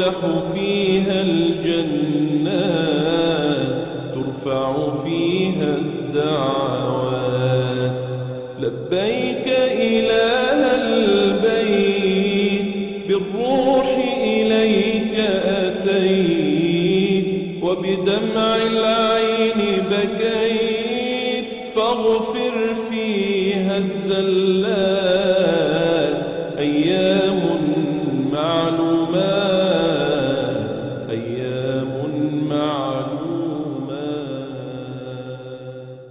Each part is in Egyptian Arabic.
تفتح فيها الجنات ترفع فيها الدعوات لبيك إله البيت بالروح إليك أتيت وبدمع العين بكيت فاغفر فيها الزلات أيام معلومات أيام معلومات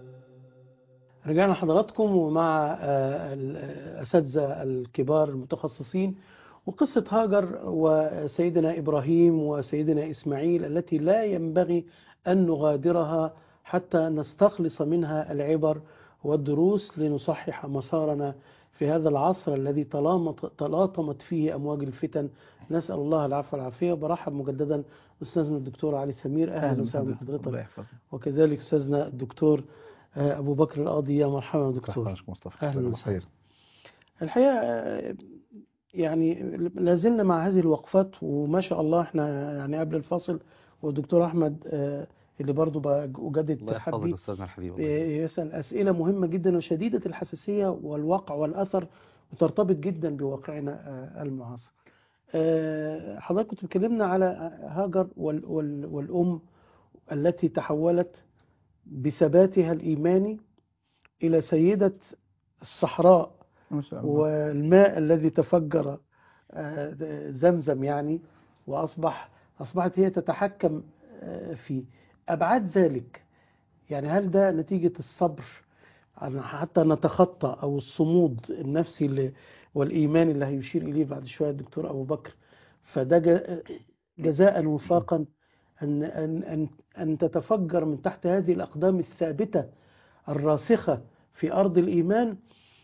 رجعنا حضراتكم ومع آه، الأساتذة الكبار المتخصصين وقصة هاجر وسيدنا إبراهيم وسيدنا إسماعيل التي لا ينبغي أن نغادرها حتى نستخلص منها العبر والدروس لنصحح مسارنا في هذا العصر الذي تلامط- تلاطمت فيه أمواج الفتن نسأل الله العفو والعافية وبرحب مجددا أستاذنا الدكتور علي سمير أهلا وسهلا الله بحضرتك يحفظك وكذلك أستاذنا الدكتور آه، أبو بكر القاضي يا مرحبا يا دكتور يحفظك مصطفى أهلا جزاك الله وسهلا. خير الحقيقة آه، يعني لازلنا مع هذه الوقفات وما شاء الله احنا يعني قبل الفاصل والدكتور أحمد آه، اللي برضو بجدد الله يحفظك ترحبي أستاذنا الحبيب الله آه، يحفظك. يسأل أسئلة مهمة جدا وشديدة الحساسية والواقع والأثر وترتبط جدا بواقعنا آه، المعاصر آه، حضرتك كنت بتكلمنا على هاجر وال- وال- والأم التي تحولت بثباتها الإيماني إلى سيدة الصحراء ما شاء الله والماء الذي تفجر آه، زمزم يعني وأصبح أصبحت هي تتحكم آه، فيه أبعاد ذلك يعني هل ده نتيجة الصبر أن حتى نتخطى أو الصمود النفسي اللي والإيمان اللي هيشير إليه بعد شوية الدكتور أبو بكر فده ج- جزاء وفاقا أن أن أن أن تتفجر من تحت هذه الأقدام الثابتة الراسخة في أرض الإيمان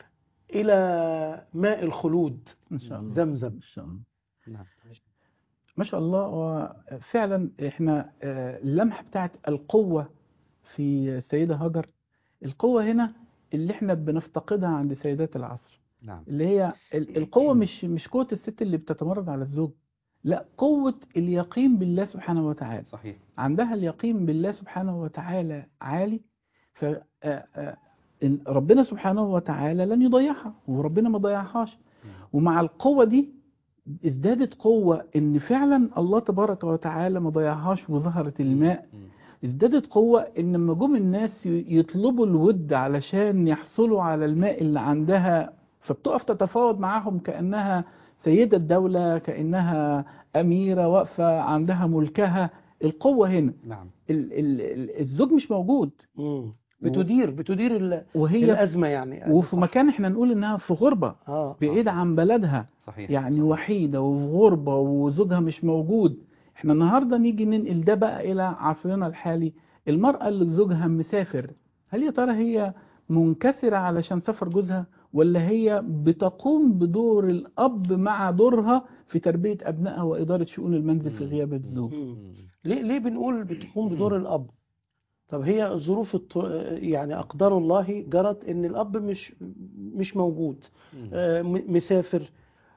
إلى ماء الخلود ان شاء الله زمزم ان شاء الله نعم ما شاء الله وفعلا احنا آه، اللمحه بتاعت القوه في السيده هاجر القوه هنا اللي احنا بنفتقدها عند سيدات العصر نعم اللي هي ال- القوه مش مش قوه الست اللي بتتمرد على الزوج لا قوه اليقين بالله سبحانه وتعالى صحيح عندها اليقين بالله سبحانه وتعالى عالي ف آه، آه، إن ربنا سبحانه وتعالى لن يضيعها وربنا ما ضيعهاش ومع القوة دي ازدادت قوة ان فعلا الله تبارك وتعالى ما ضيعهاش وظهرت الماء مم. ازدادت قوة ان لما جم الناس ي- يطلبوا الود علشان يحصلوا على الماء اللي عندها فبتقف تتفاوض معاهم كأنها سيدة الدولة كأنها أميرة واقفة عندها ملكها القوة هنا نعم ال- ال- ال- الزوج مش موجود مم. بتدير بتدير ال- وهي الأزمة يعني وفي صح. مكان احنا نقول انها في غربة آه. بعيدة عن بلدها صحيح يعني صحيح. وحيدة وفي غربة وزوجها مش موجود احنا النهاردة نيجي ننقل ده بقى إلى عصرنا الحالي المرأة اللي زوجها مسافر هل يا ترى هي منكسرة علشان سفر جوزها ولا هي بتقوم بدور الأب مع دورها في تربية أبنائها وإدارة شؤون المنزل في مم. غياب الزوج مم. مم. ليه ليه بنقول بتقوم بدور الأب طب هي ظروف الط... يعني أقدار الله جرت إن الأب مش مش موجود مم. آه، م- مسافر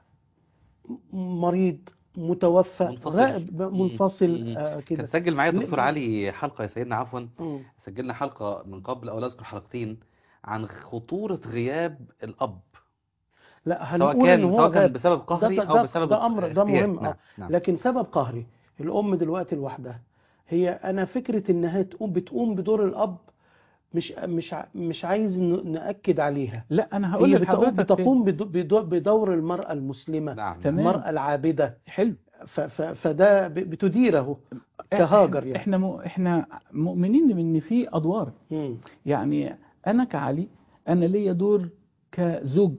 م- مريض متوفى منفصل. غائب منفصل مم. آه، كان كده سجل معايا ليه- دكتور علي حلقة يا سيدنا عفوا مم. سجلنا حلقة من قبل أو لا أذكر حلقتين عن خطورة غياب الأب لا سواء هنقول إن كان هو سواء كان غاب بسبب قهري ده- أو ده- بسبب ده أمر- ده اختيار. مهم، آه. نعم. نعم. لكن سبب قهري الأم دلوقتي لوحدها هي أنا فكرة إنها تقوم بتقوم بدور الأب مش مش ع- مش عايز ن- نأكد عليها لا أنا هقول هي بتقوم, لحضرتك بتقوم بدو- بدو- بدور المرأة المسلمة نعم تمام. المرأة العابدة حلو ف- ف- فده ب- بتديره كهاجر يعني. احنا م... احنا مؤمنين ان في ادوار مم. يعني انا كعلي انا ليا دور كزوج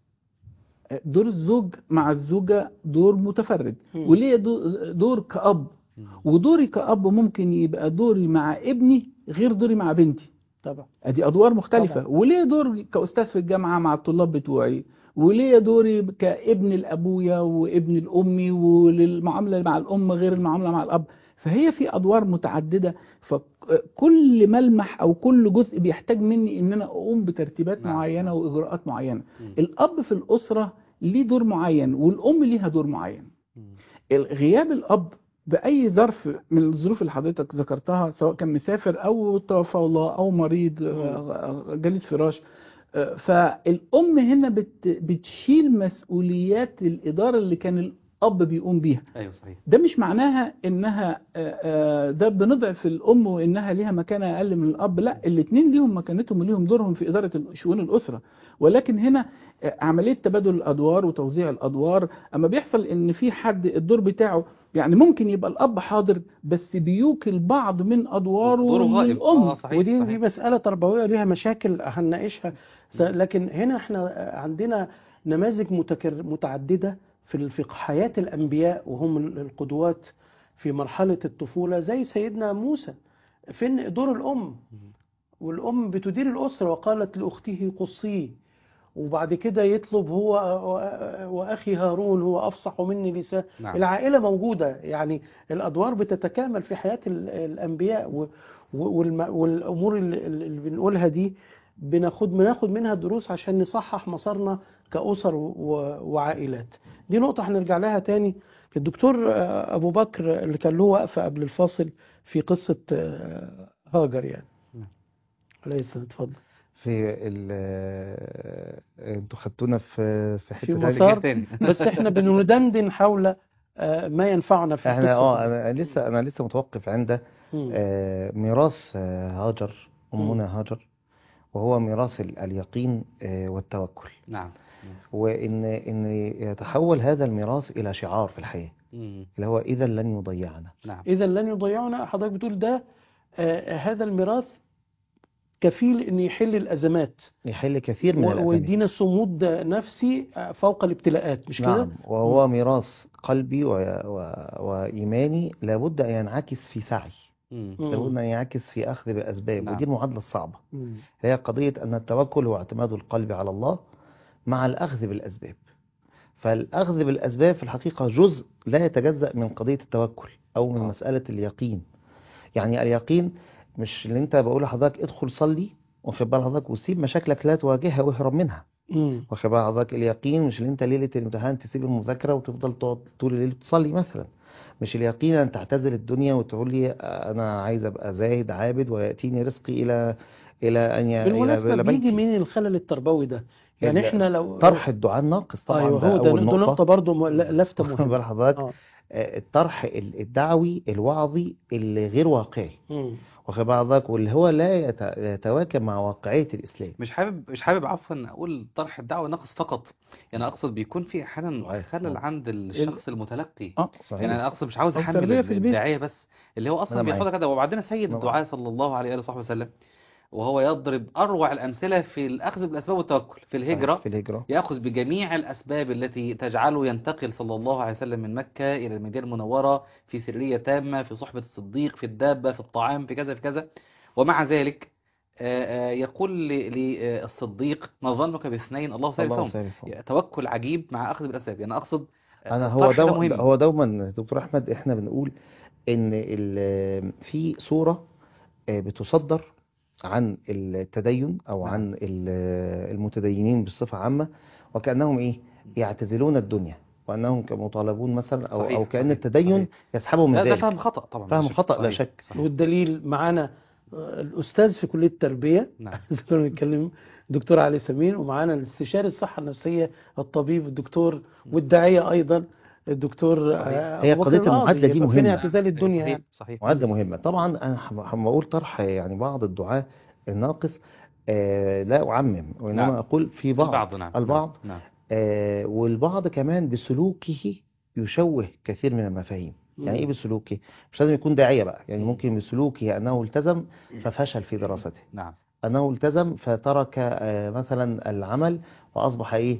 دور الزوج مع الزوجة دور متفرد مم. وليا دو- دور كأب مم. ودوري كأب ممكن يبقى دوري مع ابني غير دوري مع بنتي طبعا ادي ادوار مختلفة طبعا. وليا دور كأستاذ في الجامعة مع الطلاب بتوعي وليا دوري كابن الابويا وابن الامي وللمعاملة مع الام غير المعاملة مع الاب فهي في ادوار متعددة فكل ملمح او كل جزء بيحتاج مني ان انا اقوم بترتيبات نعم. معينة واجراءات معينة مم. الاب في الاسرة ليه دور معين والام ليها دور معين مم. غياب الاب باي ظرف من الظروف اللي حضرتك ذكرتها سواء كان مسافر او توفى الله او مريض آه، جالس فراش آه، فالام هنا بت بتشيل مسؤوليات الاداره اللي كان الاب بيقوم بيها ايوه صحيح ده مش معناها انها آه، آه، ده بنضعف الام وانها ليها مكانه اقل من الاب لا الاثنين ليهم مكانتهم وليهم دورهم في اداره شؤون الاسره ولكن هنا آه، عمليه تبادل الادوار وتوزيع الادوار اما بيحصل ان في حد الدور بتاعه يعني ممكن يبقى الاب حاضر بس بيوكل بعض من ادواره دوره غائب للام اه صحيح ودي صحيح. دي مسألة تربوية ليها مشاكل هنناقشها س- لكن هنا احنا عندنا نماذج متكر متعددة في ال- في حياة الأنبياء وهم ال- القدوات في مرحلة الطفولة زي سيدنا موسى فين دور الأم والأم بتدير الأسرة وقالت لأخته قصيه وبعد كده يطلب هو و- وأخي هارون هو أفصح مني لسان نعم العائلة موجودة يعني الأدوار بتتكامل في حياة ال- الأنبياء و- و- والم- والأمور اللي اللي بنقولها دي بناخد بناخد منها دروس عشان نصحح مسارنا كأسر و- وعائلات دي نقطة هنرجع لها تاني الدكتور آه، أبو بكر اللي كان له وقفة قبل الفاصل في قصة آه، هاجر يعني نعم. عليه السلام اتفضل في ال انتوا خدتونا في في حته في تانية. مسار تاني بس احنا بندندن حول آه، ما ينفعنا في احنا القصة اه دي. انا لسه انا لسه متوقف عند مم. آه، ميراث آه، هاجر مم. امنا هاجر وهو ميراث ال- اليقين آه، والتوكل نعم وان ان يتحول هذا الميراث الى شعار في الحياه مم. اللي هو اذا لن يضيعنا نعم إذا لن يضيعنا حضرتك بتقول ده آه، هذا الميراث كفيل إن يحل الأزمات يحل كثير من و- الازمات ويدينا صمود نفسي آه، فوق الابتلاءات مش كده؟ نعم وهو ميراث قلبي و... و... وإيماني لابد أن ينعكس في سعي مم. مم. لابد أن ينعكس في أخذ بأسباب نعم. ودي المعادلة الصعبة مم. هي قضية أن التوكل هو اعتماد القلب على الله مع الأخذ بالأسباب فالأخذ بالأسباب في الحقيقة جزء لا يتجزأ من قضية التوكل أو من آه. مسألة اليقين يعني اليقين مش اللي أنت بقول لحضرتك ادخل صلي واخد بال حضرتك وسيب مشاكلك لا تواجهها واهرب منها مم. واخد بال حضرتك اليقين مش اللي انت ليله الامتحان تسيب المذاكره وتفضل تقعد طول الليل تصلي مثلا مش اليقين ان تعتزل الدنيا وتقول لي انا عايز ابقى زاهد عابد وياتيني رزقي الى الى ان ي... الى بالمناسبة إلى بيجي بيتي من الخلل التربوي ده يعني ال- احنا لو طرح الدعاء الناقص طبعا ايوه ده هو ده اول ده نقطه نقطة برضه م- لفتة واخد مهمة بال حضرتك اه آه، الطرح ال- الدعوي الوعظي اللي غير واقعي مم. واخد بال حضرتك واللي هو لا يت- يتواكب مع واقعية الاسلام مش حابب مش حابب عفوا اقول طرح الدعوه ناقص فقط يعني اقصد بيكون في احيانا صحيح. خلل عند الشخص المتلقي اه صحيح يعني انا اقصد مش عاوز أو احمل التربية في البيت. الداعيه بس اللي هو اصلا أنا معاك. بياخدها كده وبعدين سيد أنا الدعاء صلى الله عليه واله وصحبه وسلم وهو يضرب اروع الامثله في الاخذ بالاسباب والتوكل في الهجره في الهجرة يأخذ بجميع الأسباب التي تجعله ينتقل صلى الله عليه وسلم من مكة إلى المدينة المنورة في سرية تامة في صحبة الصديق في الدابة في الطعام في كذا في كذا ومع ذلك آه، آه، يقول للصديق ما ظنك باثنين الله الله ثالثهم ثالثهم توكل عجيب مع أخذ بالأسباب يعني أقصد آه، انا هو الطرح ده دو مهم هو دوما دكتور احمد احنا بنقول ان ال- في صورة آه، بتصدر عن التدين او نعم. عن ال- المتدينين بصفة عامة وكأنهم ايه يعتزلون الدنيا وانهم كمطالبون مثلا او صحيح، او كأن صحيح، التدين صحيح. يسحبهم من لا ده ذلك فهم خطأ طبعا فهم لا شك. خطأ لا صحيح، شك. صحيح. والدليل معانا آه، الأستاذ في كلية التربية نعم كنا بنتكلم دكتور علي سمين ومعانا الاستشاري الصحة النفسية الطبيب الدكتور والداعية أيضا الدكتور صحيح. آه، هي أبو بكر قضية القاضي. المعادلة دي يبقى فين مهمة. اعتزال الدنيا صحيح يعني صحيح معادلة مهمة طبعا انا لما اقول طرح يعني بعض الدعاة الناقص آه لا اعمم وانما نعم. اقول في بعض البعض نعم البعض نعم آه والبعض كمان بسلوكه يشوه كثير من المفاهيم يعني ايه بسلوكه مش لازم يكون داعية بقى يعني ممكن بسلوكه انه التزم ففشل في دراسته نعم انه التزم فترك آه مثلا العمل واصبح ايه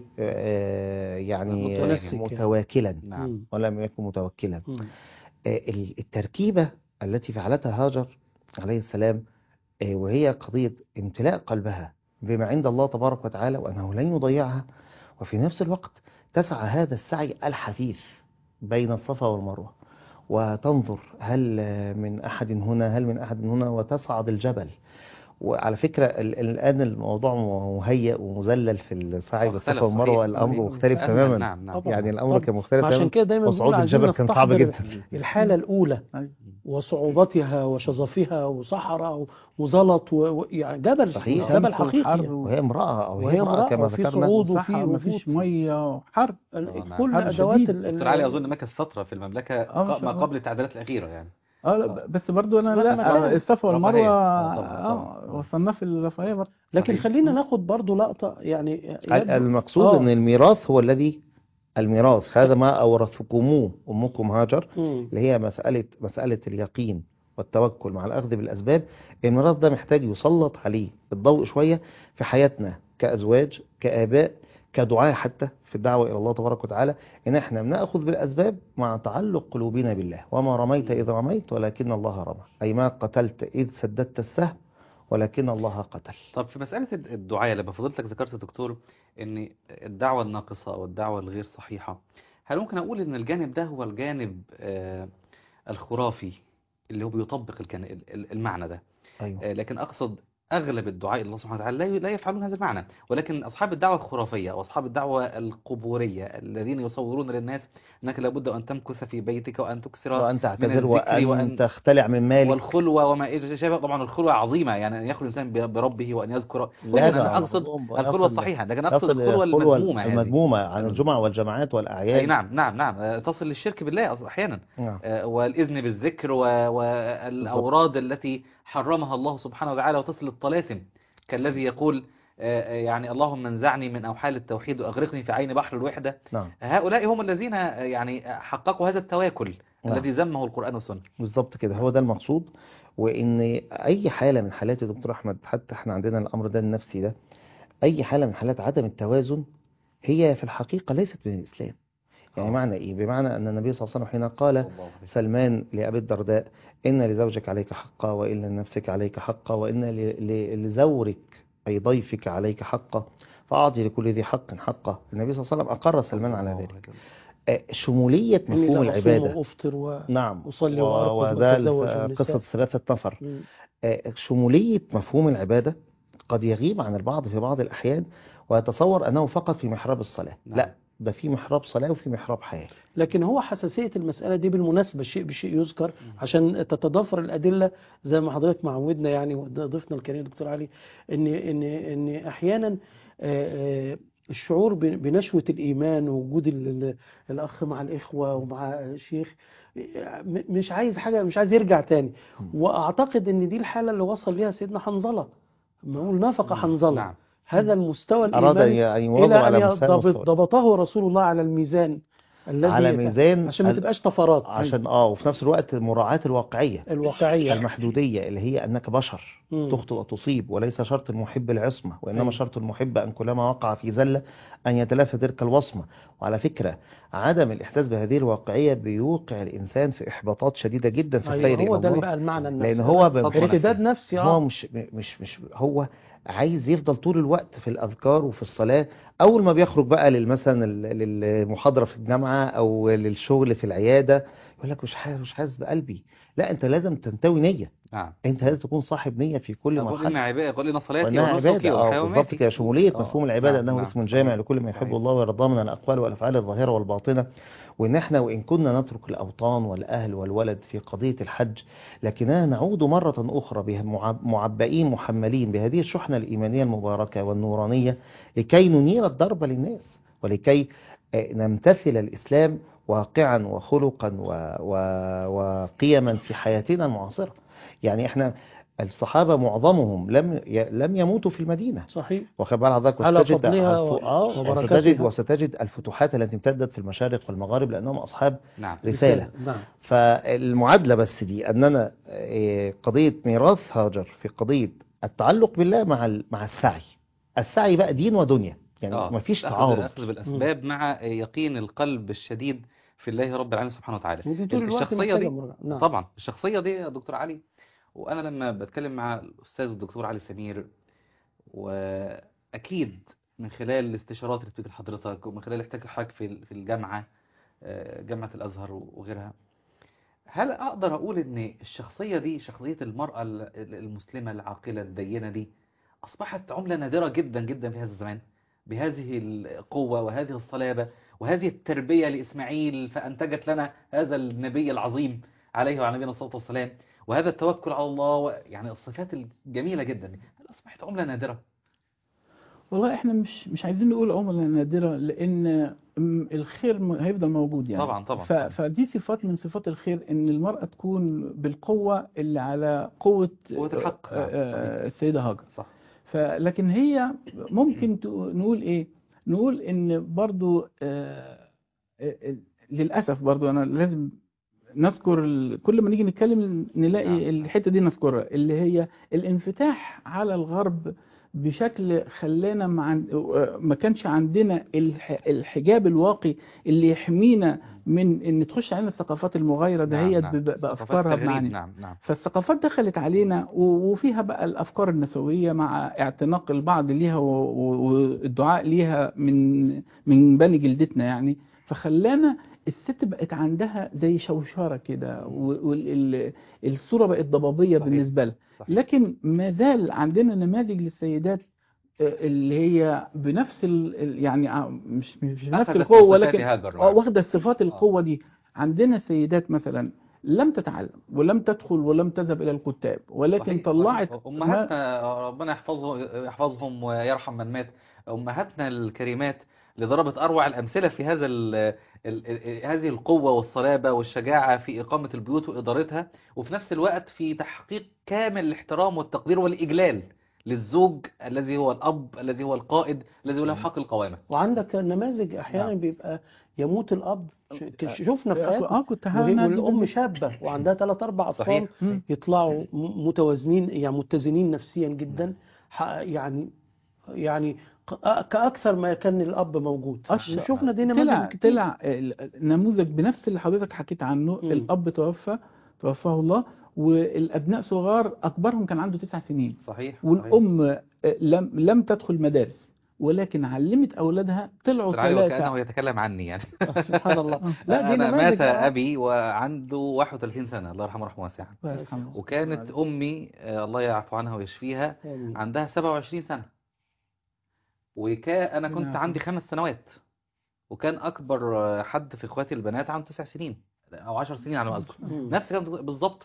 آه يعني آه، متمسك يعني. متواكلا نعم مم. ولم يكن متوكلا مم. آه، ال- التركيبة التي فعلتها هاجر عليه السلام آه، وهي قضية امتلاء قلبها بما عند الله تبارك وتعالى وأنه لن يضيعها وفي نفس الوقت تسعى هذا السعي الحثيث بين الصفا والمروة وتنظر هل آه، من أحد هنا هل من أحد هنا وتصعد الجبل وعلى فكرة ال- ال- الآن الموضوع مهيأ ومذلل في السعي مختلف بالصفا والمروة صحيح. الأمر صحيح. مختلف أسهل. تماما نعم نعم طبعاً. يعني الأمر طبعاً. كان مختلف عشان تماما كده دايما وصعود بنقول عايزين الجبل كان صعب نستحضر جدا الحالة الأولى أيوة. وصعوبتها وشظفها وصحراء وزلط و... و... يعني جبل صحيح. جبل شمس حقيقي وحر يعني. وهي امرأة أو وهي هي امرأة امرأة كما وفي ذكرنا صعود وفي صحراء مفيش وفود. ميه وحر نعم. كل حر أدوات شديد. ال- ال- دكتور علي أظن مكث فترة في المملكة آه، ما ق- شاء ما الله. قبل التعديلات الأخيرة يعني اه لا ب- بس برضو انا لا، لا لا، آه، لا. الصفا والمروه رفاهية. آه، طبعاً، اه طبعاً. وصلناه في الرفاهيه برضه لكن صحيح. خلينا ناخد برضو لقطة يعني ال- يبدو- المقصود آه. أن الميراث هو الذي الميراث هذا ما أورثكموه أمكم هاجر مم. اللي هي مسألة مسألة اليقين والتوكل مع الأخذ بالأسباب الميراث ده محتاج يسلط عليه الضوء شوية في حياتنا كأزواج كآباء كدعاء حتى في الدعوة إلى الله تبارك وتعالى إن إحنا بنأخذ بالأسباب مع تعلق قلوبنا بالله وما رميت إذ رميت ولكن الله رمى أي ما قتلت إذ سددت السهم ولكن الله قتل طب في مسألة الد- الدعاية لما فضلتك ذكرت يا دكتور ان الدعوة الناقصة او الدعوة الغير صحيحة هل ممكن اقول ان الجانب ده هو الجانب آه، الخرافي اللي هو بيطبق الكان- ال- ال- المعنى ده أيوه آه، لكن اقصد اغلب الدعاء الى الله سبحانه وتعالى لا ي- لا يفعلون هذا المعنى ولكن اصحاب الدعوة الخرافية او اصحاب الدعوة القبورية الذين يصورون للناس انك لابد ان تمكث في بيتك وان تكثر وأن تعتذر الذكر وأن وأن- تختلع من مالك والخلوة وما إلى شابه طبعا الخلوة عظيمة يعني أن يخلو الإنسان ب- بربه وأن يذكر لكن لا، أنا ده أقصد مظلوم. الخلوة يصل- الصحيحة لكن أقصد يصل الخلوة الخلوة المذمومة هذه المذمومة عن الجمع والجماعات والأعياد أي نعم نعم نعم آه، تصل للشرك بالله أص- أحيانا نعم. آه، والإذن بالذكر و- والأوراد التي حرمها الله سبحانه وتعالى وتصل للطلاسم كالذي يقول آه، آه، يعني اللهم انزعني من أوحال التوحيد وأغرقني في عين بحر الوحدة نعم هؤلاء هم الذين آه، يعني حققوا هذا التواكل نعم. الذي ذمه القرآن والسنة بالظبط كده هو ده المقصود وان اي حاله من حالات يا دكتور احمد حتى احنا عندنا الامر ده النفسي ده اي حاله من حالات عدم التوازن هي في الحقيقه ليست من الاسلام يعني آه. معنى ايه بمعنى ان النبي صلى الله عليه وسلم حين قال سلمان لأبي الدرداء إن لزوجك عليك حقا وإن لنفسك عليك حقا وإن ل- ل- لزورك أي ضيفك عليك حقا فأعطي لكل ذي حق حقه النبي صلى الله عليه وسلم أقر سلمان على ذلك آه، شمولية إني مفهوم لا أصوم العبادة وأفطر و... نعم أصلي و- وأرقد وده وأتزوج الف- النساء. قصة ثلاثة نفر مم. آه، شمولية مفهوم العبادة قد يغيب عن البعض في بعض الأحيان ويتصور أنه فقط في محراب الصلاة نعم. لا ده في محراب صلاة وفي محراب حياة لكن هو حساسية المسألة دي بالمناسبة شيء بشيء يذكر عشان تتضافر الأدلة زي ما حضرتك معودنا يعني وضيفنا الكريم دكتور علي إن إن إن أحيانا آه، آه، الشعور ب- بنشوة الإيمان ووجود ال- ال- الأخ مع الإخوة ومع الشيخ آه، م- مش عايز حاجة مش عايز يرجع تاني وأعتقد إن دي الحالة اللي وصل ليها سيدنا حنظلة لما نقول نافق حنظلة نعم هذا المستوى أراد أن الإيماني ي- أن يواظب إلى أن على مسار يضبط مستوى ضبطه رسول الله على الميزان الذي على يت- ميزان عشان ما ال- تبقاش طفرات عشان اه وفي نفس الوقت مراعاة الواقعية الواقعية المحدودية اللي هي أنك بشر مم. تخطئ وتصيب وليس شرط المحب العصمة وإنما أيوة. شرط المحب أن كلما وقع في زلة أن يتلافى تلك الوصمة وعلى فكرة عدم الإحساس بهذه الواقعية بيوقع الإنسان في إحباطات شديدة جدا في السير أيوة هو إلى ده الله بقى المعنى النفسي لأن هو صدمة بيحس- ارتداد نفسي هو اه مش مش مش هو عايز يفضل طول الوقت في الأذكار وفي الصلاة أول ما بيخرج بقى لل- مثلا لل- للمحاضرة في الجامعة أو للشغل في العيادة يقول لك مش حاسس مش حاسس بقلبي لا أنت لازم تنتوي نية نعم أنت لازم تكون صاحب نية في كل قل إن مرحلة عبادة قل إن صلاتي وإنها ونسكي عبادة اه ومحياي بالظبط ومماتي كده شمولية آه، مفهوم العبادة نعم، أنه نعم، اسم جامع صحيح. لكل ما يحبه صحيح. الله ويرضاه من الأقوال والأفعال الظاهرة والباطنة وإن إحنا وإن كنا نترك الأوطان والأهل والولد في قضية الحج لكننا نعود مرة أخرى بها معب- معبئين محملين بهذه الشحنة الإيمانية المباركة والنورانية لكي ننير الدرب للناس ولكي آه، نمتثل الإسلام واقعا وخلقا و... و... وقيما في حياتنا المعاصرة يعني إحنا الصحابة معظمهم لم ي... لم يموتوا في المدينة صحيح واخد بال حضرتك على وستجد فضلها الف- و- اه وبركاتها. وستجد وستجد الفتوحات التي امتدت في المشارق والمغارب لانهم اصحاب نعم رساله نعم فالمعادله بس دي اننا آه، قضيه ميراث هاجر في قضيه التعلق بالله مع ال- مع السعي السعي بقى دين ودنيا يعني آه، مفيش أخذ- تعارض أخذ بالأسباب مع يقين القلب الشديد في الله رب العالمين سبحانه وتعالى ودي طول الوقت الشخصية محتاجة دي مراجعة. نعم طبعا الشخصية دي يا دكتور علي وأنا لما بتكلم مع الأستاذ الدكتور علي سمير وأكيد من خلال الاستشارات اللي بتيجي لحضرتك ومن خلال احتكاكك في في الجامعة آه، جامعة الأزهر وغيرها هل اقدر اقول ان الشخصيه دي شخصيه المراه ال- ال- المسلمه العاقله الدينه دي اصبحت عمله نادره جدا جدا في هذا الزمان بهذه القوه وهذه الصلابه وهذه التربيه لاسماعيل فانتجت لنا هذا النبي العظيم عليه وعلى نبينا الصلاه والسلام وهذا التوكل على الله و- يعني الصفات الجميله جدا هل اصبحت عمله نادره والله احنا مش مش عايزين نقول عملاء نادرة لأن م- الخير م- هيفضل موجود يعني طبعا طبعا ف- فدي صفات من صفات الخير ان المرأة تكون بالقوة اللي على قوة قوة الحق، آه، نعم، آه، صحيح. السيدة هاجر صح فلكن هي ممكن ت- نقول ايه نقول ان برضو آه، آه، آه، للأسف برضو انا لازم نذكر ال- كل ما نيجي نتكلم نلاقي نعم. الحتة دي نذكرها اللي هي الانفتاح على الغرب بشكل خلانا ما, عن... ما كانش عندنا الح... الحجاب الواقي اللي يحمينا من ان تخش علينا الثقافات المغايرة نعم، دهيت نعم. ب- ب- ثقافات بأفكارها تغريب، بمعنى نعم نعم فالثقافات دخلت علينا و- وفيها بقى الأفكار النسوية مع اعتناق البعض ليها و- و- والدعاء ليها من من بني جلدتنا يعني فخلانا الست بقت عندها زي شوشرة كده والصورة بقت ضبابية صحيح. بالنسبة لها صحيح. لكن ما زال عندنا نماذج للسيدات آه، اللي هي بنفس ال ال- يعني آه، مش مش نفس أخذت القوة من صفات ولكن هاجر اه معنا. واخدة صفات القوة دي عندنا سيدات مثلا لم تتعلم ولم تدخل ولم تذهب إلى الكتاب ولكن صحيح، طلعت صحيح. ما- امهاتنا ربنا يحفظه يحفظهم ويرحم من مات امهاتنا الكريمات اللي ضربت اروع الامثله في هذا ال ال ال هذه القوه والصلابه والشجاعه في اقامه البيوت وادارتها وفي نفس الوقت في تحقيق كامل الاحترام والتقدير والاجلال للزوج الذي هو الاب الذي هو القائد الذي له حق القوامه وعندك نماذج احيانا نعم. بيبقى يموت الاب ش- شفنا في حياتنا اه كنت وهي- هقول والام شابه وعندها ثلاث اربع اطفال صحيح مم. يطلعوا م- متوازنين يعني متزنين نفسيا جدا ح- يعني يعني ق- كأكثر ما كان الأب موجود أشرف. شفنا دي طلع نماذج كتير طلع ال- نموذج بنفس اللي حضرتك حكيت عنه مم. الأب توفى توفاه الله والأبناء صغار أكبرهم كان عنده تسع سنين صحيح صحيح. والأم آه، لم لم تدخل مدارس ولكن علمت أولادها طلعوا طلع لي ثلاثة وكانه يتكلم عني يعني سبحان الله لا دي انا نماذج مات آه. ابي وعنده 31 سنه الله يرحمه رحمه واسعه الله يرحمه. وكانت امي آه، الله يعفو عنها ويشفيها آمين. عندها 27 سنة وكان أنا ربنا كنت يعافيك. عندي خمس سنوات وكان أكبر آه، حد في إخواتي البنات عنده تسع سنين أو عشر سنين على ما أذكر مم. نفس كانت بالظبط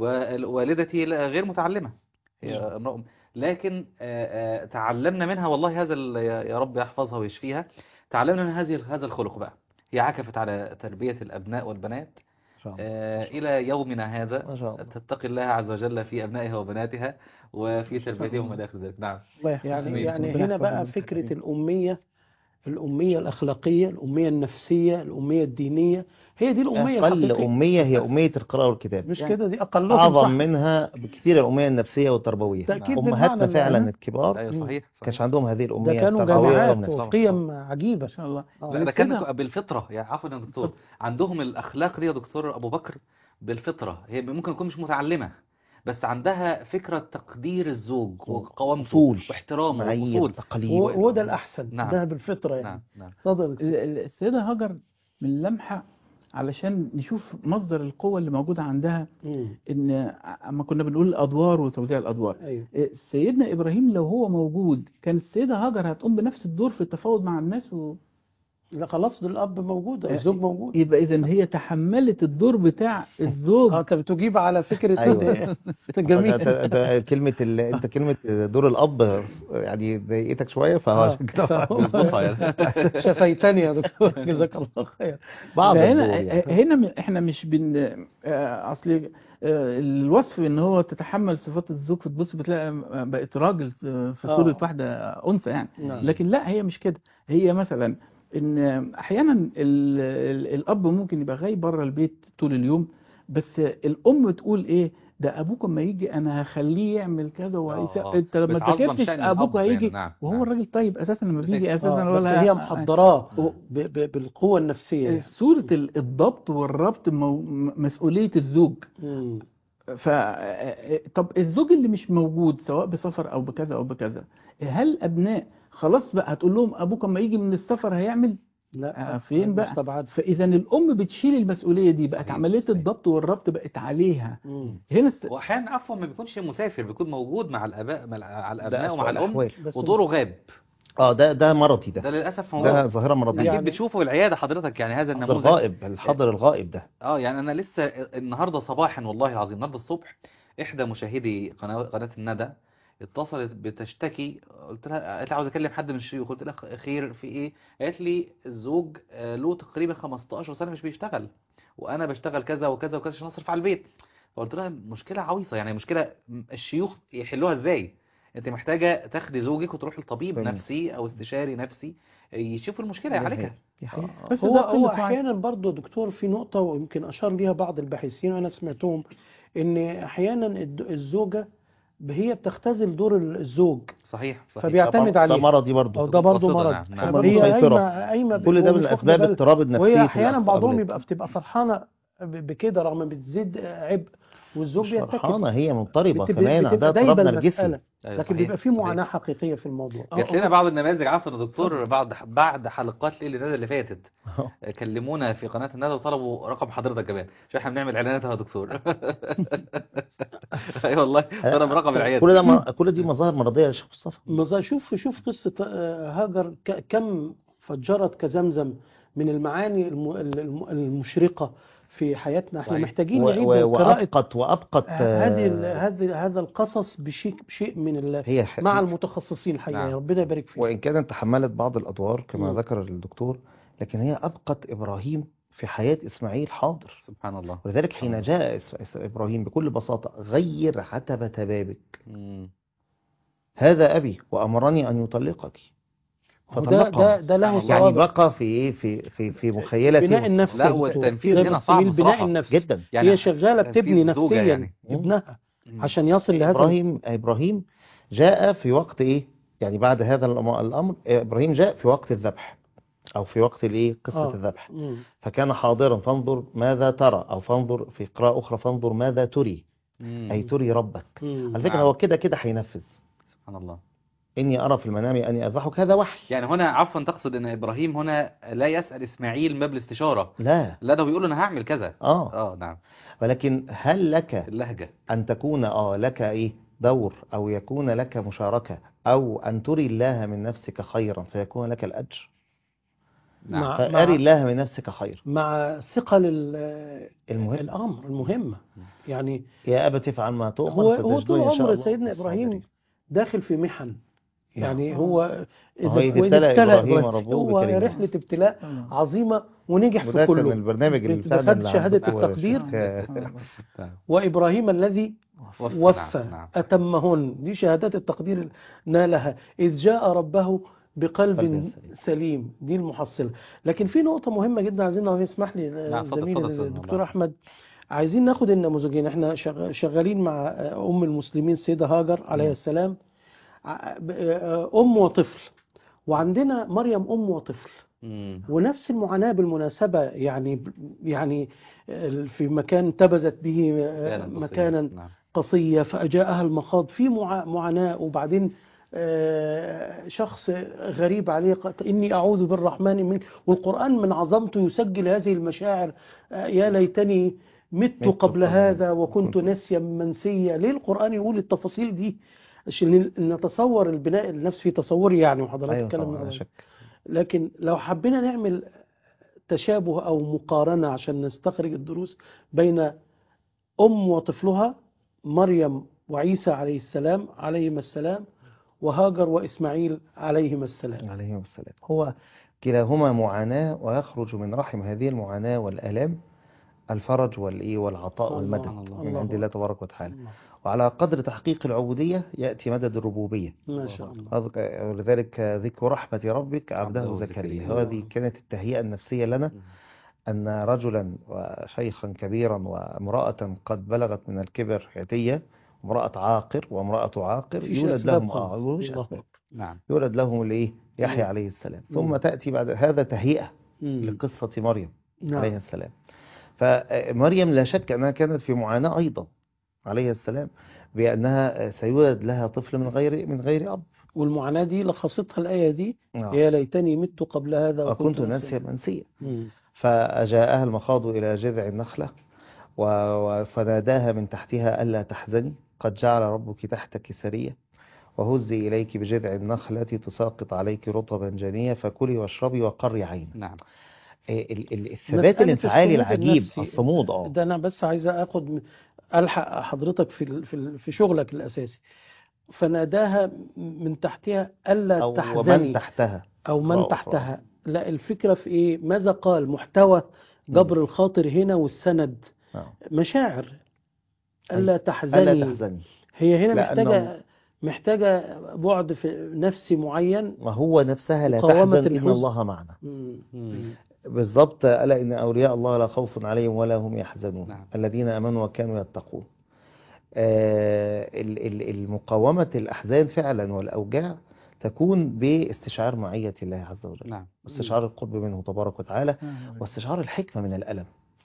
ووالدتي لا- غير متعلمة هي امرأة لكن آه، آه، تعلمنا منها والله هذا ال- يا يا رب يحفظها ويشفيها تعلمنا من هذه هذا الخلق بقى هي عكفت على تربية الأبناء والبنات إن شاء الله آه، إلى يومنا هذا ما شاء الله تتقي الله عز وجل في أبنائها وبناتها وفي تربيتهم إلى آخر ذلك نعم الله يحفظه. يعني يعني ربنا هنا يحفظه بقى من فكرة التكبير. الأمية الأمية الأخلاقية الأمية النفسية الأمية الدينية هي دي الأمية أقل الحقيقية أمية هي أمية القراءة والكتاب مش يعني كده دي أقلهم أعظم صح منها بكثير الأمية النفسية والتربوية تأكيد أمهاتنا بالمعنى فعلا اللي- الكبار أيوة مم. صحيح كانش صحيح عندهم هذه ده الأمية كانوا التربوية جامعات والنفسية وقيم عجيبة ما شاء الله آه. لا ده السيدة- كان بالفطرة يعني عفوا يا دكتور عندهم الأخلاق دي يا دكتور أبو بكر بالفطرة هي ممكن تكون مش متعلمة بس عندها فكرة تقدير الزوج وقوامته أصول واحترامه معايير وأصول تقاليد و- وهو ده الأحسن نعم. ده بالفطرة يعني نعم نعم اتفضل ال- ال- السيدة هاجر من لمحة علشان نشوف مصدر القوة اللي موجودة عندها مم. ان اما كنا بنقول الادوار وتوزيع الادوار أيوه سيدنا ابراهيم لو هو موجود كان السيدة هاجر هتقوم بنفس الدور في التفاوض مع الناس و... لا خلاص ده الأب موجود آه، الزوج موجود يبقى اذا هي تحملت الدور بتاع الزوج اه انت بتجيب على فكرة أيوة. ده جميل ده- ده كلمة ال... أنت كلمة دور الأب يعني ضايقتك شوية فهو آه. عشان كده نظبطها يعني شفيتني يا دكتور جزاك الله خير بعض فهنا الدور يعني. هنا م- احنا مش بن آه، اصل آه، الوصف ان هو تتحمل صفات الزوج فتبص بتلاقي بقت راجل آه، في آه. صورة واحدة انثى يعني نعم. لكن لا هي مش كده هي مثلا ان احيانا ال ال الاب ممكن يبقى غايب بره البيت طول اليوم بس الام تقول ايه ده ابوك اما يجي انا هخليه يعمل كذا وهيس آه. انت لما بتعظم ذاكرتش شأن ابوك الأب يعني، هيجي نعم وهو نعم. الراجل طيب اساسا لما بيجي اساسا آه. بس ولا هي محضراه ب- ب- بالقوة النفسية يعني. صورة ال- الضبط والربط مو- م- مسؤولية الزوج مم. ف طب الزوج اللي مش موجود سواء بسفر او بكذا او بكذا هل ابناء خلاص بقى هتقول لهم ابوك اما يجي من السفر هيعمل لا آه، فين بقى مستبعد فاذا الام بتشيل المسؤوليه دي بقت صحيح، عمليه صحيح. الضبط والربط بقت عليها مم. هنا است... واحيانا عفوا ما بيكونش مسافر بيكون موجود مع الاباء مع مع ده الابناء أسوأ ومع الام الأحوال بس ودوره غاب اه ده ده مرضي ده ده للاسف ده موجود ظاهرة مرضية اكيد يعني- بتشوفه في العياده حضرتك يعني هذا الحاضر النموذج غائب الحاضر الغائب ده اه يعني انا لسه النهارده صباحا والله العظيم النهارده الصبح احدى مشاهدي قناه قناه الندى اتصلت بتشتكي قلت لها قالت لي عاوز اكلم حد من الشيوخ قلت لها خير في ايه قالت لي الزوج آه، له تقريبا 15 سنه مش بيشتغل وانا بشتغل كذا وكذا وكذا عشان اصرف على البيت فقلت لها مشكله عويصه يعني مشكله م- الشيوخ يحلوها ازاي انت محتاجه تاخدي زوجك وتروحي لطبيب جميل. نفسي او استشاري نفسي يشوف المشكله دي يعالجها حقيقة. دي حقيقة. بس هو ده هو قلة وعي. احيانا برضه دكتور في نقطه ويمكن اشار ليها بعض الباحثين وانا سمعتهم ان احيانا الد- الزوجه هي بتختزل دور الزوج صحيح صحيح فبيعتمد ده عليه مرضي برضه او ده برضه متوسطة، مرض نعم، نعم. هم هي المسيطرة. قايمه قايمه كل ده ومش من واخدة اسباب بالها. اضطراب النفسي وهي في احيانا الأطفال- بعضهم الأولاد. يبقى بتبقى فرحانه ب- بكده رغم ما بتزيد عبء والزوج مش بيتكل فرحانة هي مضطربة بتبقى- كمان بتبقى عندها دايبة اضطراب نرجسي المسألة. أيوة، لكن صحيح، بيبقى في صحيح. معاناه حقيقيه في الموضوع جات لنا بعض النماذج عفوا يا دكتور بعد بعد حلقات ليل الندى اللي فاتت أهو. كلمونا في قناة الندى وطلبوا رقم حضرتك كمان عشان احنا بنعمل اعلانات يا دكتور اي والله طلب رقم العيادة كل ده م- كل دي مظاهر مرضية يا شيخ مصطفى مظا- شوف شوف قصة آه، هاجر ك- كم فجرت كزمزم من المعاني الم- الم- المشرقة في حياتنا احنا صحيح. محتاجين و- نعيد و- قراءة وأبقت وأبقت هذه ال- آه، هذه هذا القصص بشيء شيء من ال- هي ح- مع المتخصصين الحقيقة نعم. ربنا يبارك فيك وإن كانت تحملت بعض الأدوار كما مم. ذكر الدكتور لكن هي أبقت إبراهيم في حياة إسماعيل حاضر سبحان الله ولذلك حين جاء إس- إس- إبراهيم بكل بساطة غير عتبة بابك مم. هذا أبي وأمرني أن يطلقك هو ده ده فطلقها ده له سبحان يعني ثواب بقى في إيه في في في مخيلتي بناء النفس لا، يا دكتور. والتنفيذ زي هنا ما صعب بتقول البناء بصراحة. النفسي جدا هي شغالة تنفيذ بتبني زوجة نفسيا يعني. ابنها مم. عشان يصل لهذا إبراهيم إبراهيم جاء في وقت إيه يعني بعد هذا الأم- الأمر إبراهيم جاء في وقت الذبح أو في وقت الإيه قصة آه. الذبح مم. فكان حاضرا فانظر ماذا ترى أو فانظر في قراءة أخرى فانظر ماذا تري مم. أي تري ربك مم. على فكرة نعم. هو كده كده هينفذ سبحان الله إني أرى في المنام أني أذبحك هذا وحي يعني هنا عفوا تقصد ان ابراهيم هنا لا يسأل اسماعيل ما بالاستشارة لا لا ده بيقول انا هعمل كذا آه اه نعم ولكن هل لك اللهجة أن تكون آه لك إيه دور أو يكون لك مشاركة أو أن تري الله من نفسك خيرا فيكون لك الأجر نعم مع- فأري الله من نفسك خير مع ثقل ال- المهم الامر المهمه يعني يا أبت افعل ما تؤمر هو هو طول ستجدني إن شاء عمر الله سيدنا من ابراهيم الصابرين. داخل في محن يعني نعم. هو هو إذ وإذ ابتلى إبراهيم إبراهيم. ربه هو بكلمات. رحله ابتلاء عظيمه ونجح في وده كان كله البرنامج اللي بت- فعلا بخد اللي شهادة عندكم يا التقدير. شيخ. نعم. وابراهيم الذي وفى وفى نعم. نعم. اتمهن دي شهادات التقدير اللي نالها اذ جاء ربه بقلب قلب سليم. سليم دي المحصله لكن في نقطه مهمه جدا عايزين لو يسمح لي نعم، اتفضل، زميلي اتفضل يا أستاذ الدكتور والله. احمد عايزين ناخد النموذجين احنا شغ- شغالين مع ام المسلمين السيده هاجر عليه نعم. السلام ع- ب- ام وطفل وعندنا مريم ام وطفل مم. ونفس المعاناة بالمناسبة يعني يعني في مكان تبذت به فعلا بسيط. مكانا نعم. قصية فأجاءها المخاض في مع- معاناة وبعدين آه، شخص غريب عليه قال إني أعوذ بالرحمن منك والقرآن من عظمته يسجل هذه المشاعر آه، يا ليتني مت مت قبل قبل هذا هذا وكنت وكنت- نسيا منسيا ليه القرآن يقول التفاصيل دي عشان نتصور البناء النفسي في تصوري يعني وحضرتك أيوة تتكلم طبعا لا عن- شك لكن لو حبينا نعمل تشابه أو مقارنة عشان نستخرج الدروس بين أم وطفلها مريم وعيسى عليه السلام عليهما السلام وهاجر وإسماعيل عليهما السلام عليه السلام هو كلاهما معاناة ويخرج من رحم هذه المعاناة والآلام الفرج والإيه والعطاء الله، والمدد الله. من عند الله تبارك وتعالى الله. وعلى قدر تحقيق العبودية يأتي مدد الربوبية ما شاء الله أذك- ولذلك ذكر رحمة ربك عبده عبده زكريا زكريا. هذه كانت التهيئة النفسية لنا أن رجلا وشيخا كبيرا وامرأة قد بلغت من الكبر عتية امرأة عاقر وامرأة عاقر مفيش يولد أسباب لهم خالص. آه مفيش الله أسباب نعم يولد لهم الايه يحيى مم. عليه السلام مم. ثم تأتي بعد هذا تهيئة مم. لقصة مريم نعم عليها السلام فمريم لا شك أنها كانت في معاناة أيضا عليها السلام بأنها سيولد لها طفل من غير من غير أب والمعاناة دي لخصتها الآية دي آه. يا ليتني مت قبل هذا وكنت ناسيا. ناسيا منسيا مم. فجاءها المخاض إلى جذع النخلة و- و- فناداها من تحتها ألا تحزني قد جعل ربك تحتك سرية وهزي إليك بجذع النخلة تساقط عليك رطبا جنيا فكلي واشربي وقري عين نعم ال- ال- الثبات مسألة الانفعالي الصمود العجيب النفسي. الصمود اه ده أنا بس عايز أخد م- ألحق حضرتك في ال- في ال- في شغلك الأساسي فناداها من تحتها ألا أو تحزني ومن تحتها أو من اقرأوا- تحتها لا الفكرة في إيه ماذا قال محتوى جبر الخاطر هنا والسند آه. مشاعر أي. ألا ألا تحزني تحزني هي هنا لأنه- محتاجة محتاجة بعد في نفسي معين وهو نفسها لا مقاومة تحزن إن الحزن. الله معنا مم. مم. بالضبط ألا إن أولياء الله لا خوف عليهم ولا هم يحزنون نعم. الذين آمنوا وكانوا يتقون آه، ال- ال- المقاومة الأحزان فعلا والأوجاع تكون باستشعار معية الله عز وجل نعم واستشعار القرب منه تبارك وتعالى آه. واستشعار الحكمة من الألم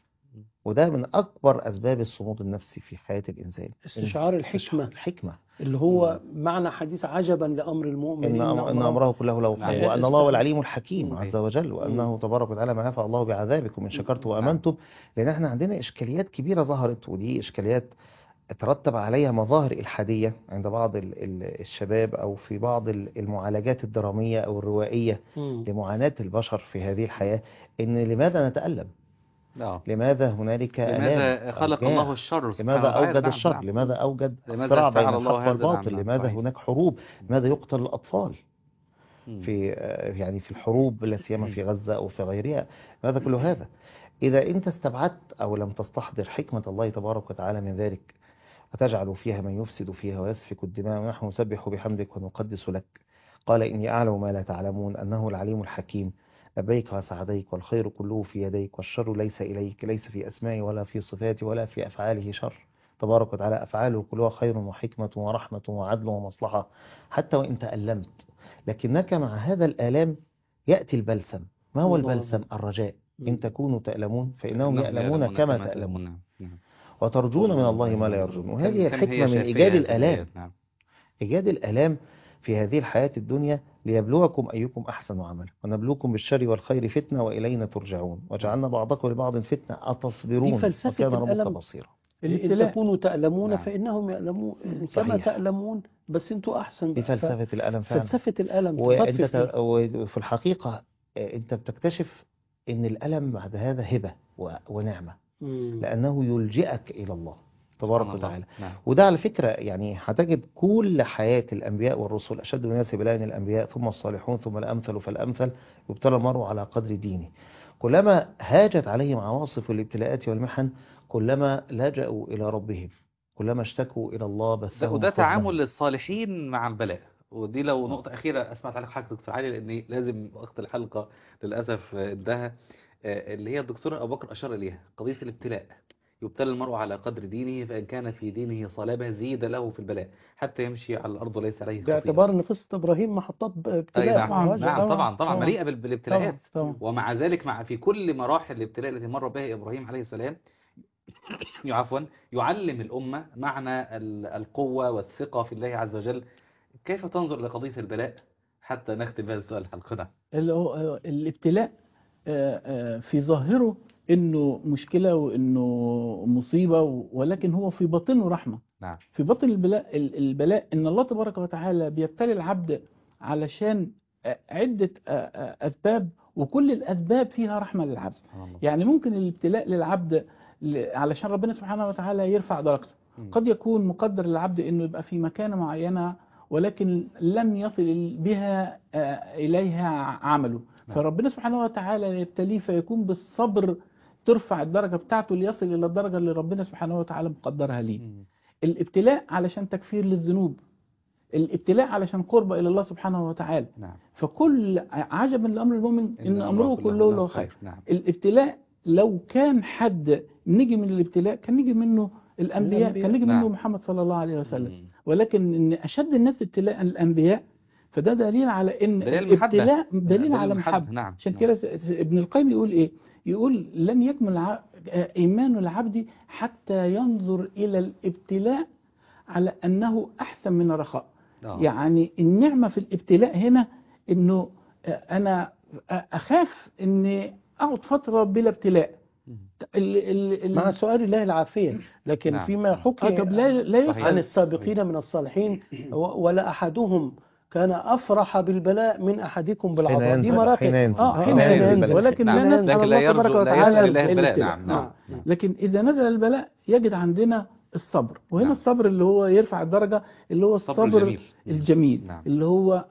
وده من أكبر أسباب الصمود النفسي في حياة الإنسان استشعار إن- الحكمة الحكمة اللي هو معنى حديث عجبا لأمر المؤمن إن, أم- إن أمره كله له نعم. خير وأن الله هو العليم الحكيم صحيح. عز وجل وأنه تبارك وتعالى ما يفعل الله بعذابكم إن شكرتم وأمنتم لأن احنا عندنا إشكاليات كبيرة ظهرت ودي إشكاليات ترتب عليها مظاهر إلحادية عند بعض ال- ال- الشباب أو في بعض ال- المعالجات الدرامية أو الروائية مم. لمعاناة البشر في هذه الحياة إن لماذا نتألم آه. لماذا هنالك لماذا آلام خلق أوجاع؟ الله الشر سبحانه لماذا وتعالى؟ أوجد نعم، الشر نعم. لماذا أوجد لماذا الصراع بين فعل الله الحق هذا؟ والباطل نعم، نعم، لماذا صحيح. هناك حروب لماذا يقتل الأطفال مم. في آه، يعني في الحروب لا سيما في غزة أو في غيرها ماذا كل هذا إذا أنت استبعدت أو لم تستحضر حكمة الله تبارك وتعالى من ذلك وتجعل فيها من يفسد فيها ويسفك الدماء ونحن نسبح بحمدك ونقدس لك قال إني أعلم ما لا تعلمون أنه العليم الحكيم لبيك وسعديك والخير كله في يديك والشر ليس إليك ليس في أسمائي ولا في صفاتي ولا في أفعاله شر تبارك وتعالى أفعاله كلها خير وحكمة ورحمة وعدل ومصلحة حتى وإن تألمت لكنك مع هذا الآلام يأتي البلسم ما هو الله. البلسم الرجاء مم. إن تكونوا تألمون فإنهم إنهم يألمون كما تألمون نعم. نعم. وترجون من الله ما لا يرجون وهذه كم- كم الحكمة هي من شافية إيجاد هذه الآلام الآيات. نعم إيجاد الآلام في هذه الحياة الدنيا ليبلوكم أيكم أحسن عملا ونبلوكم بالشر والخير فتنة وإلينا ترجعون وجعلنا بعضكم لبعض فتنة أتصبرون دي فلسفة وكان ربك الألم. بصيرا إن الابتلاء تكونوا تألمون نعم. فإنهم يألمون كما صحيح. تألمون بس أنتوا أحسن دي بقى. فلسفة الألم فعلا فلسفة الألم وأنت تخفف ت- وفي الحقيقة آه، أنت بتكتشف أن الألم بعد هذا هبة و- ونعمة مم. لأنه يلجئك إلى الله تبارك سبحان الله. وتعالى نعم وده على فكرة يعني هتجد كل حياة الأنبياء والرسل أشد الناس بلاء الأنبياء ثم الصالحون ثم الأمثل فالأمثل يبتلى المرء على قدر دينه كلما هاجت عليهم عواصف الابتلاءات والمحن كلما لجأوا إلى ربهم كلما اشتكوا إلى الله ده بثهم وده حزنهم. تعامل للصالحين مع البلاء ودي لو نقطة أخيرة أسمع تعليق حضرتك دكتور علي لأن لازم وقت الحلقة للأسف آه، انتهى آه، اللي هي الدكتور أبو بكر أشار إليها قضية الابتلاء يبتلى المرء على قدر دينه فإن كان في دينه صلابة زيد له في البلاء حتى يمشي على الأرض وليس عليه خطيئة باعتبار أن قصة إبراهيم محطات أي ابتلاء نعم طبعاً، مواجهة. نعم طبعاً، طبعا طبعا طبعاً. مليئة بال- بالابتلاءات طبعا طبعا ومع ذلك مع في كل مراحل الابتلاء التي مر بها إبراهيم عليه السلام عفوا يعلم الأمة معنى ال- القوة والثقة في الله عز وجل كيف تنظر لقضية البلاء حتى نختم بهذا السؤال حلقنا اللي هو آه، الابتلاء آه، آه، في ظاهره انه مشكلة وانه مصيبة و- ولكن هو في باطنه رحمة نعم في باطن البلاء ال- البلاء ان الله تبارك وتعالى بيبتلي العبد علشان آه، عدة آه، آه، اسباب وكل الاسباب فيها رحمة للعبد سبحان الله يعني ممكن الابتلاء للعبد ل- علشان ربنا سبحانه وتعالى يرفع درجته مم. قد يكون مقدر للعبد انه يبقى في مكانة معينة ولكن لم يصل ال- بها آه، اليها عمله نعم. فربنا سبحانه وتعالى يبتليه فيكون بالصبر ترفع الدرجة بتاعته ليصل الى الدرجة اللي ربنا سبحانه وتعالى مقدرها ليه مم. الابتلاء علشان تكفير للذنوب الابتلاء علشان قرب الى الله سبحانه وتعالى نعم فكل عجبا لامر المؤمن ان امره كله له خير نعم الابتلاء لو كان حد نجي من الابتلاء كان نجي منه الانبياء الأنبياء. كان نجي نعم. منه محمد صلى الله عليه وسلم مم. ولكن ان اشد الناس ابتلاء الانبياء فده دليل على ان دليل المحبة. الابتلاء دليل على المحبة. محبه نعم عشان نعم. كده س- س- ابن القيم يقول ايه يقول لن يكمل ع- ايمان العبد حتى ينظر الى الابتلاء على انه احسن من الرخاء آه. يعني النعمة في الابتلاء هنا انه انا اخاف اني اقعد فترة بلا ابتلاء مم. ال ال ال مع سؤال الله العافية لكن نعم. فيما آه حكي طب لا لا صحيح. يسأل عن السابقين من الصالحين و- ولا أحدهم كان أفرح بالبلاء من أحدكم حين بالعطاء دي ينزل مراتب حين ينزل اه حين حين لا ينزل ينزل. ولكن نعم. لا نسأل لكن لا الله تبارك يرجو- لا وتعالى يسأل الله البلاء الابتلاء. نعم نعم نعم. لكن إذا نزل البلاء يجد عندنا الصبر وهنا نعم. الصبر اللي هو يرفع الدرجة اللي هو الصبر الصبر الجميل. الجميل نعم. اللي هو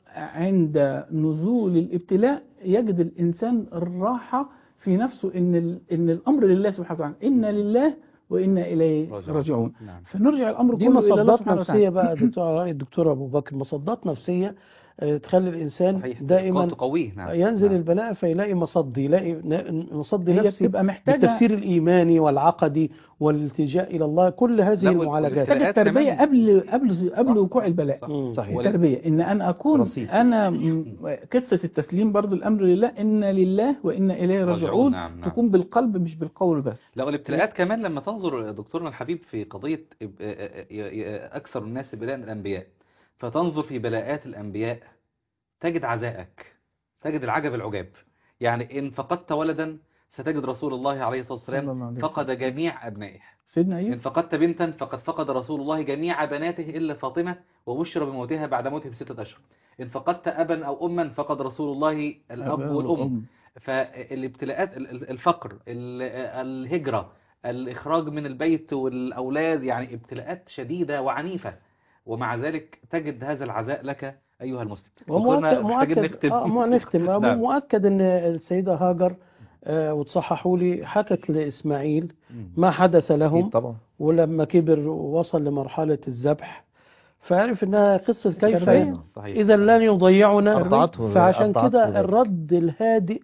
عند نزول الابتلاء يجد الإنسان الراحة في نفسه إن ال- إن الأمر لله سبحانه وتعالى إن لله وإنا إليه راجعون. راجعون نعم. فنرجع الأمر دي كله إلى الله مصدات سبحانه نفسية وتعالى بقى دكتور رأي الدكتور أبو بكر مصدات نفسية آه، تخلي الإنسان صحيح دائما تقويه نعم ينزل نعم. البلاء فيلاقي مصد يلاقي ن- مصد هي نفسي بتبقى محتاجة بالتفسير الإيماني والعقدي والالتجاء إلى الله كل هذه لا، وال- المعالجات محتاجة الابتلاءات التربية كمان. قبل قبل قبل صح. وقوع البلاء صح. مم. صحيح ولا- التربية ان انا اكون رصيد. انا م- قصة التسليم برضو الامر لله ان لله وانا اليه راجعون. راجعون نعم، نعم. تكون بالقلب مش بالقول بس لا والابتلاءات كمان لما تنظر دكتورنا الحبيب في قضية إب- ي- ي- أكثر الناس بلاء الأنبياء فتنظر في بلاءات الأنبياء تجد عزائك تجد العجب العجاب يعني إن فقدت ولدا ستجد رسول الله عليه الصلاة صلى الله والسلام عليه فقد جميع أبنائه سيدنا إن ايوب فقدت بنتا فقد فقد رسول الله جميع بناته إلا فاطمة وبشر بموتها بعد موته بستة أشهر إن فقدت أبا أو أما فقد رسول الله الأب أباه والأم والأم. فالابتلاءات ال- ال- الفقر ال- الهجرة الإخراج من البيت والأولاد يعني ابتلاءات شديدة وعنيفة ومع ذلك تجد هذا العزاء لك أيها المسلم ومؤكد دكتورنا محتاجين مؤكد نختم آه مو- نختم آه، نعم. مؤكد ان السيده هاجر آه وتصححوا لي حكت لاسماعيل مم. ما حدث لهم أكيد طبعا ولما كبر ووصل لمرحله الذبح فعرف انها قصه كيف تربية. صحيح اذا لن يضيعنا أرضعته- فعشان أرضعته كده ذلك. الرد الهادئ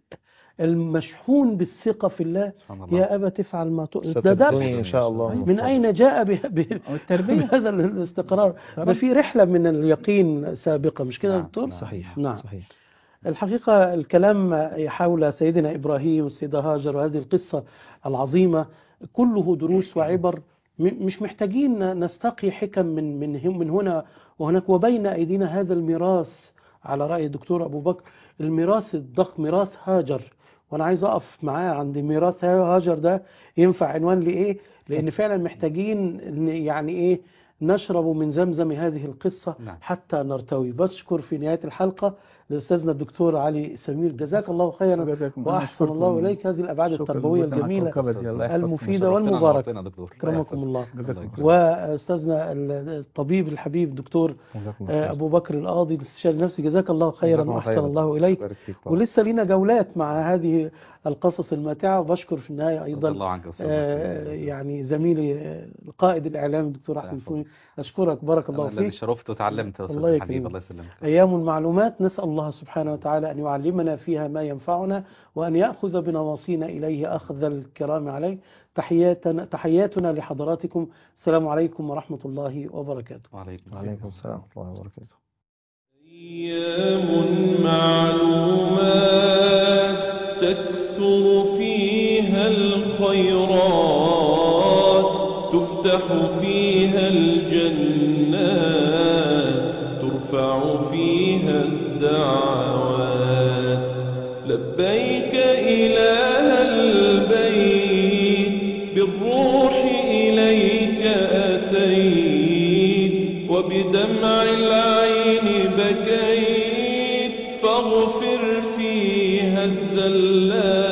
المشحون بالثقه في الله سبحان الله يا ابا تفعل ما تؤمر ده ستجدني ذبح إن شاء الله من الصبر. اين جاء به- به- والتربية بهذا الاستقرار ده في رحله من اليقين سابقه مش كده يا نعم، دكتور نعم. صحيح نعم. صحيح الحقيقة الكلام حول سيدنا إبراهيم والسيدة هاجر وهذه القصة العظيمة كله دروس وعبر م- مش محتاجين نستقي حكم من من هم- من هنا وهناك وبين أيدينا هذا الميراث على رأي الدكتور أبو بكر الميراث الضخم ميراث هاجر وأنا عايز أقف معاه عند ميراث هاجر ده ينفع عنوان لإيه لأن فعلا محتاجين إن يعني إيه نشرب من زمزم هذه القصة نعم. حتى نرتوي بشكر في نهاية الحلقة لأستاذنا الدكتور علي سمير جزاك الله خيرا جزاكم الله. وأحسن الله شكراً. إليك هذه الأبعاد شكراً التربوية لوجودنا الجميلة معكم كبد. الله يحفظكم. المفيدة شرفتنا والمباركة ونورتنا دكتور أكرمكم الله جزاكم الله. وأستاذنا الطبيب الحبيب دكتور جزاكم آه، الله خير. أبو بكر القاضي الاستشاري النفسي جزاك الله خيرا جزاكم الله وأحسن خيرا. الله إليك بارك فيك بارك. ولسه لينا جولات مع هذه القصص الماتعة وبشكر في النهاية رضي أيضا الله عنك يا أستاذ آه، دكتور. يعني زميلي آه، القائد الإعلامي الدكتور أحمد الفوني أشكرك بارك الله أنا الذي فيك شرفت وتعلمت يا أستاذ الله الحبيب يكرمك. الله يسلمك أيام المعلومات نسأل الله سبحانه وتعالى أن يعلمنا فيها ما ينفعنا وأن يأخذ بنواصينا إليه أخذ الكرام عليه تحياتنا, تحياتنا لحضراتكم السلام عليكم ورحمة الله وبركاته وعليكم السلام وعليكم السلام ورحمة الله وبركاته أيام معلومات تكثر فيها الخيرات تفتح فيها الجنات ترفع فيها الدعوات لبيك إله البيت بالروح إليك أتيت وبدمع العين بكيت فاغفر فيها الزلات